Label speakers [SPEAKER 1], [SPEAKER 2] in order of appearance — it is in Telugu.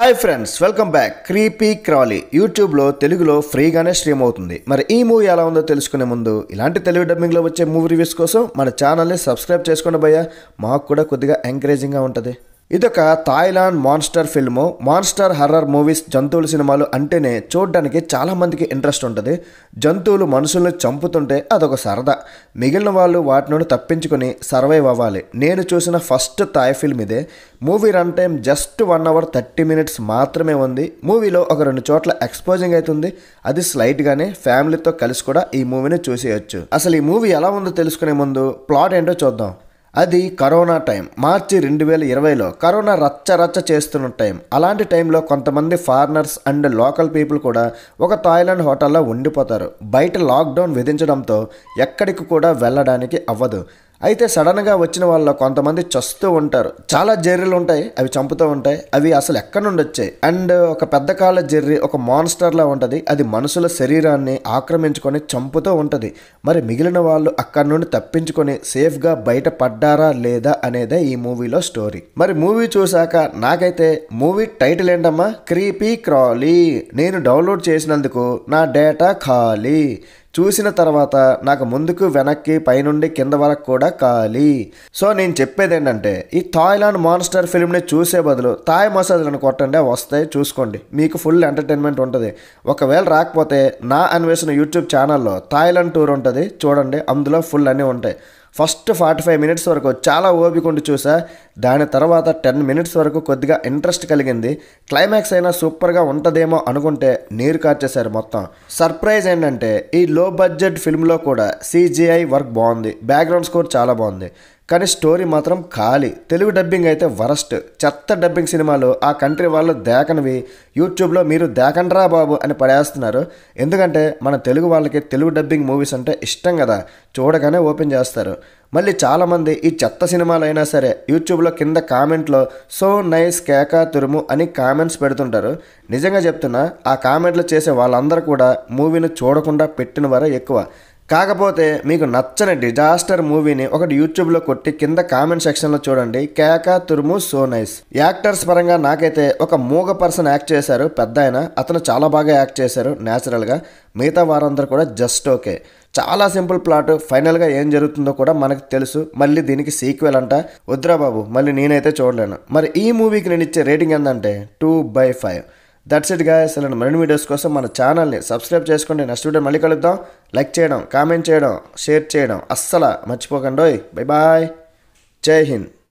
[SPEAKER 1] hi friends welcome back creepy crawly యూట్యూబ్లో తెలుగులో ఫ్రీగానే స్ట్రీమ్ అవుతుంది మరి ఈ మూవీ ఎలా ఉందో తెలుసుకునే ముందు ఇలాంటి తెలుగు డబ్బింగ్లో వచ్చే మూవీ రివ్యూస్ కోసం మన ఛానల్ని సబ్స్క్రైబ్ చేసుకోండి భయ్య మాకు కూడా కొద్దిగా ఎంకరేజింగ్గా ఉంటుంది ఇదొక Thailand monster film monster horror movies జంతువుల సినిమాలు అంటేనే చూడడానికి చాలా మందికి ఇంట్రెస్ట్ ఉంటుంది జంతువులు మనుషుల్ని చంపుతుంటే అదొక సరదా మిగిలిన వాళ్ళు వాటి నుండి తప్పించుకొని సర్వైవ్ అవ్వాలి నేను చూసిన ఫస్ట్ థాయ్ ఫిల్మ్ ఇదే movie run time just one hour thirty minutes మాత్రమే ఉంది మూవీలో ఒక రెండు చోట్ల ఎక్స్పోజింగ్ అవుతుంది అది స్లైట్గానే ఫ్యామిలీతో కలిసి కూడా ఈ మూవీని చూసేయచ్చు అసలు ఈ మూవీ ఎలా ఉందో తెలుసుకునే ముందు ప్లాట్ ఏంటో చూద్దాం అది కరోనా టైం మార్చి రెండు వేల ఇరవైలో కరోనా రచ్చ రచ్చ చేస్తున్న టైం అలాంటి టైంలో కొంతమంది ఫారినర్స్ అండ్ లోకల్ పీపుల్ కూడా ఒక థాయిలాండ్ హోటల్లో ఉండిపోతారు బయట లాక్డౌన్ విధించడంతో ఎక్కడికి కూడా వెళ్ళడానికి అవ్వదు అయితే సడన్గా వచ్చిన వాళ్ళలో కొంతమంది చస్తూ ఉంటారు చాలా జెర్రీలు ఉంటాయి అవి చంపుతూ ఉంటాయి అవి అసలు ఎక్కడి నుండి వచ్చాయి అండ్ ఒక పెద్ద కాళ్ళ జెర్రీ ఒక మాన్స్టర్లా ఉంటుంది అది మనుషుల శరీరాన్ని ఆక్రమించుకొని చంపుతూ ఉంటుంది మరి మిగిలిన వాళ్ళు అక్కడి నుండి తప్పించుకొని సేఫ్గా బయట పడ్డారా లేదా అనేదే ఈ మూవీలో స్టోరీ మరి మూవీ చూశాక నాకైతే మూవీ టైటిల్ ఏంటమ్మా క్రీపీ క్రాలీ నేను డౌన్లోడ్ చేసినందుకు నా డేటా ఖాళీ చూసిన తర్వాత నాకు ముందుకు వెనక్కి పైనుండి కింద వరకు కూడా ఖాళీ సో నేను చెప్పేది ఏంటంటే ఈ థాయిలాండ్ మాన్స్టర్ ఫిల్మ్ని చూసే బదులు థాయ్ మసాజ్లను కొట్టండి అవి వస్తాయి చూసుకోండి మీకు ఫుల్ ఎంటర్టైన్మెంట్ ఉంటుంది ఒకవేళ రాకపోతే నా అన్వేషణ యూట్యూబ్ ఛానల్లో థాయిలాండ్ టూర్ ఉంటుంది చూడండి అందులో ఫుల్ అన్నీ ఉంటాయి ఫస్ట్ ఫార్టీ ఫైవ్ మినిట్స్ వరకు చాలా ఓపిక ఉండి చూసా దాని తర్వాత టెన్ మినిట్స్ వరకు కొద్దిగా ఇంట్రెస్ట్ కలిగింది క్లైమాక్స్ అయినా సూపర్గా ఉంటుందేమో అనుకుంటే నీరు కార్చేశారు మొత్తం సర్ప్రైజ్ ఏంటంటే ఈ లో బడ్జెట్ ఫిల్మ్లో కూడా సీజీఐ వర్క్ బాగుంది బ్యాక్గ్రౌండ్ స్కోర్ చాలా బాగుంది కానీ స్టోరీ మాత్రం ఖాళీ తెలుగు డబ్బింగ్ అయితే వరస్ట్ చెత్త డబ్బింగ్ సినిమాలు ఆ కంట్రీ వాళ్ళు దేకనివి యూట్యూబ్లో మీరు దేకండ్రా బాబు అని పడేస్తున్నారు ఎందుకంటే మన తెలుగు వాళ్ళకి తెలుగు డబ్బింగ్ మూవీస్ అంటే ఇష్టం కదా చూడగానే ఓపెన్ చేస్తారు మళ్ళీ చాలామంది ఈ చెత్త సినిమాలు అయినా సరే యూట్యూబ్లో కింద కామెంట్లో సో నైస్ కేకా తురుము అని కామెంట్స్ పెడుతుంటారు నిజంగా చెప్తున్నా ఆ కామెంట్లు చేసే వాళ్ళందరూ కూడా మూవీని చూడకుండా పెట్టిన వారే ఎక్కువ కాకపోతే మీకు నచ్చని డిజాస్టర్ మూవీని ఒకటి యూట్యూబ్లో కొట్టి కింద కామెంట్ సెక్షన్లో చూడండి కేకా తురుము సో నైస్ యాక్టర్స్ పరంగా నాకైతే ఒక మూగ పర్సన్ యాక్ట్ చేశారు పెద్ద ఆయన అతను చాలా బాగా యాక్ట్ చేశారు న్యాచురల్గా మిగతా వారందరూ కూడా జస్ట్ ఓకే చాలా సింపుల్ ప్లాట్ ఫైనల్గా ఏం జరుగుతుందో కూడా మనకు తెలుసు మళ్ళీ దీనికి సీక్వెల్ అంట వద్దురా బాబు మళ్ళీ నేనైతే చూడలేను మరి ఈ మూవీకి నేను ఇచ్చే రేటింగ్ ఏంటంటే two by five that's it guys అలాంటి మరిన్ని వీడియోస్ కోసం మన ఛానల్ని సబ్స్క్రైబ్ చేసుకోండి నెక్స్ట్ వీడియో మళ్ళీ కలుద్దాం లైక్ చేయడం కామెంట్ చేయడం షేర్ చేయడం అస్సలు మర్చిపోకండి బై బాయ్ జై హింద్